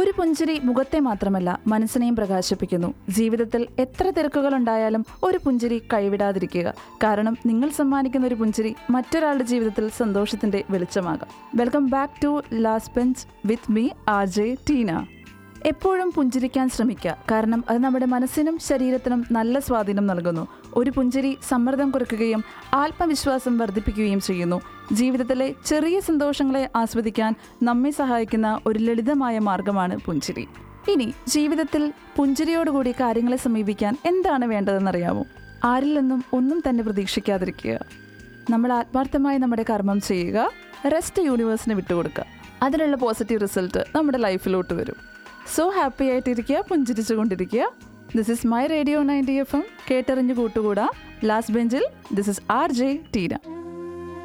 ഒരു പുഞ്ചിരി മുഖത്തെ മാത്രമല്ല മനസ്സിനെയും പ്രകാശിപ്പിക്കുന്നു ജീവിതത്തിൽ എത്ര തിരക്കുകളുണ്ടായാലും ഒരു പുഞ്ചിരി കൈവിടാതിരിക്കുക കാരണം നിങ്ങൾ സമ്മാനിക്കുന്ന ഒരു പുഞ്ചിരി മറ്റൊരാളുടെ ജീവിതത്തിൽ സന്തോഷത്തിന്റെ വെളിച്ചമാകാം welcome back to last bench with me R J Teena എപ്പോഴും പുഞ്ചിരിക്കാൻ ശ്രമിക്കുക കാരണം അത് നമ്മുടെ മനസ്സിനും ശരീരത്തിനും നല്ല സ്വാധീനം നൽകുന്നു ഒരു പുഞ്ചിരി സമ്മർദ്ദം കുറയ്ക്കുകയും ആത്മവിശ്വാസം വർദ്ധിപ്പിക്കുകയും ചെയ്യുന്നു ജീവിതത്തിലെ ചെറിയ സന്തോഷങ്ങളെ ആസ്വദിക്കാൻ നമ്മെ സഹായിക്കുന്ന ഒരു ലളിതമായ മാർഗമാണ് പുഞ്ചിരി ഇനി ജീവിതത്തിൽ പുഞ്ചിരിയോടുകൂടി കാര്യങ്ങളെ സമീപിക്കാൻ എന്താണ് വേണ്ടതെന്നറിയാമോ ആരിൽ നിന്നും ഒന്നും തന്നെ പ്രതീക്ഷിക്കാതിരിക്കുക നമ്മൾ ആത്മാർത്ഥമായി നമ്മുടെ കർമ്മം ചെയ്യുക റെസ്റ്റ് യൂണിവേഴ്സിന് വിട്ടുകൊടുക്കുക അതിനുള്ള പോസിറ്റീവ് റിസൾട്ട് നമ്മുടെ ലൈഫിലോട്ട് വരും സോ ഹാപ്പി ആയിട്ടിരിക്കുക പുഞ്ചിരിച്ചു കൊണ്ടിരിക്കുക this is my radio ninety F M കേട്ടറിഞ്ഞു കൂട്ടുകൂടാ ലാസ്റ്റ് ബെഞ്ചിൽ this is R J Tina